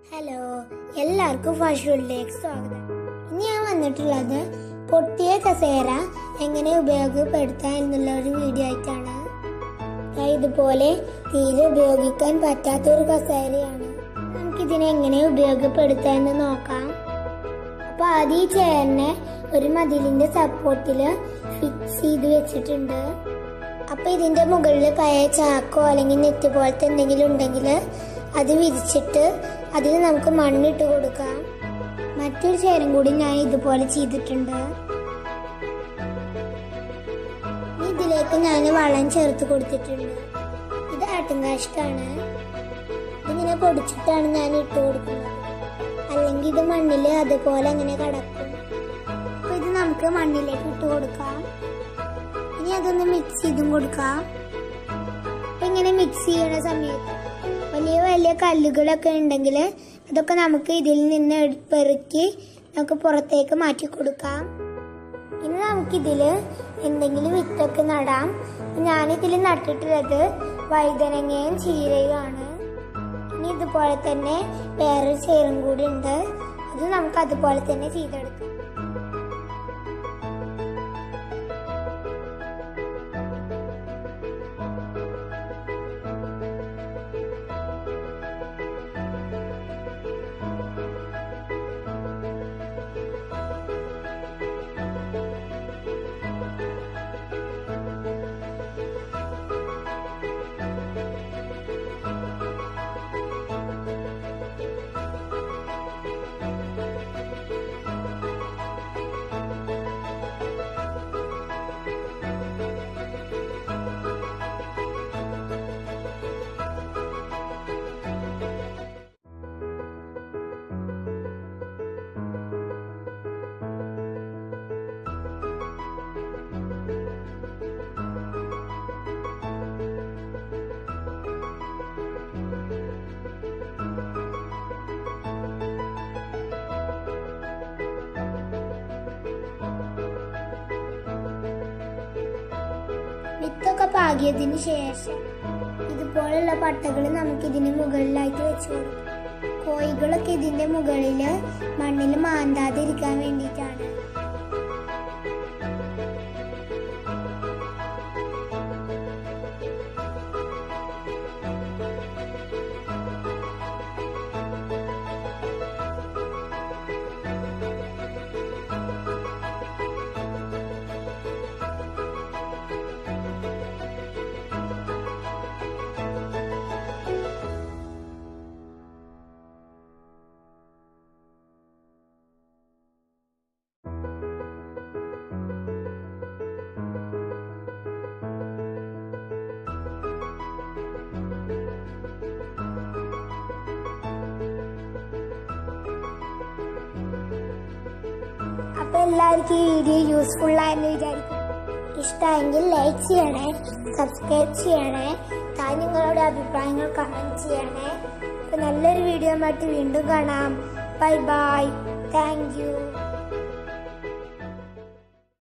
hello എല്ലാവർക്കും ഫഷുളിലേക്ക് സ്വാഗതം ഇന്ന് ഞാൻ വന്നിട്ടുള്ളത് പൊട്ടിയ കസേര എങ്ങനെ ഉപയോഗപ്പെടുത്താം എന്നുള്ള ഒരു വീഡിയോ ആയിട്ടാണ് ദാ ഇതുപോലെ തീരെ ഉപയോഗിക്കാൻ പറ്റാത്ത ഒരു കസേരയാണ് നമുക്കിതിനെ എങ്ങനെ ഉപയോഗപ്പെടുത്താം എന്ന് നോക്കാം അപ്പൊ ആദ്യം ഈ ചെയറിനെ ഒരു മതിലിന്റെ സപ്പോർട്ടില് ഫിക്സ് ചെയ്ത് വെച്ചിട്ടുണ്ട് അപ്പൊ ഇതിന്റെ മുകളിൽ പഴയ ചാക്കോ അല്ലെങ്കിൽ നെറ്റ് പോലത്തെ എന്തെങ്കിലും ഉണ്ടെങ്കിൽ അത് വിരിച്ചിട്ട് അതിൽ നമുക്ക് മണ്ണിട്ട് കൊടുക്കാം മറ്റൊരു ചെയറും കൂടി ഞാൻ ഇതുപോലെ ചെയ്തിട്ടുണ്ട് ഇനി ഇതിലേക്ക് ഞാൻ വളം ചേർത്ത് കൊടുത്തിട്ടുണ്ട് ഇത് ആട്ടുംകാഷ്ടാണ് ഇതിങ്ങനെ പൊടിച്ചിട്ടാണ് ഞാൻ ഇട്ട് കൊടുക്കുന്നത് അല്ലെങ്കിൽ ഇത് മണ്ണിൽ അതുപോലെ അങ്ങനെ കിടക്കും അപ്പൊ ഇത് നമുക്ക് മണ്ണിലേക്ക് ഇട്ട് കൊടുക്കാം ഇനി അതൊന്ന് മിക്സ് ചെയ്തും കൊടുക്കാം അപ്പൊ ഇങ്ങനെ മിക്സ് ചെയ്യണ സമയത്ത് വലിയ വലിയ കല്ലുകളൊക്കെ ഉണ്ടെങ്കിൽ അതൊക്കെ നമുക്ക് ഇതിൽ നിന്ന് എടു- പെറുക്കി നമുക്ക് പുറത്തേക്ക് മാറ്റി കൊടുക്കാം ഇനി നമുക്കിതില് എന്തെങ്കിലും വിത്തൊക്കെ നടാം ഞാനിതിൽ നട്ടിട്ടുള്ളത് വഴുതനങ്ങയും ചീരയുമാണ് ഇനി ഇതുപോലെ തന്നെ വേറൊരു ചേറും കൂടി ഉണ്ട് അത് നമുക്ക് അതുപോലെ തന്നെ ചെയ്തെടുക്കാം വിത്തൊക്കെ പാകിയതിന് ശേഷം ഇതുപോലുള്ള പട്ടകൾ നമുക്ക് ഇതിന് മുകളിലായിട്ട് വെച്ചു കൊടുക്കാം കോഴികളൊക്കെ ഇതിന്റെ മുകളില് മണ്ണിൽ മാന്താതിരിക്കാൻ വേണ്ടിയിട്ടാണ് അപ്പൊ എല്ലാവർക്കും ഈ വീഡിയോ യൂസ്ഫുൾ ആയെന്ന് വിചാരിക്കും ഇഷ്ടമെങ്കിൽ ലൈക്ക് ചെയ്യണേ സബ്സ്ക്രൈബ് ചെയ്യണേ താൻ നിങ്ങളുടെ അഭിപ്രായങ്ങൾ കമന്റ് ചെയ്യണേ അപ്പൊ നല്ലൊരു വീഡിയോ ആയിട്ട് വീണ്ടും കാണാം ബൈ ബൈ താങ്ക് യു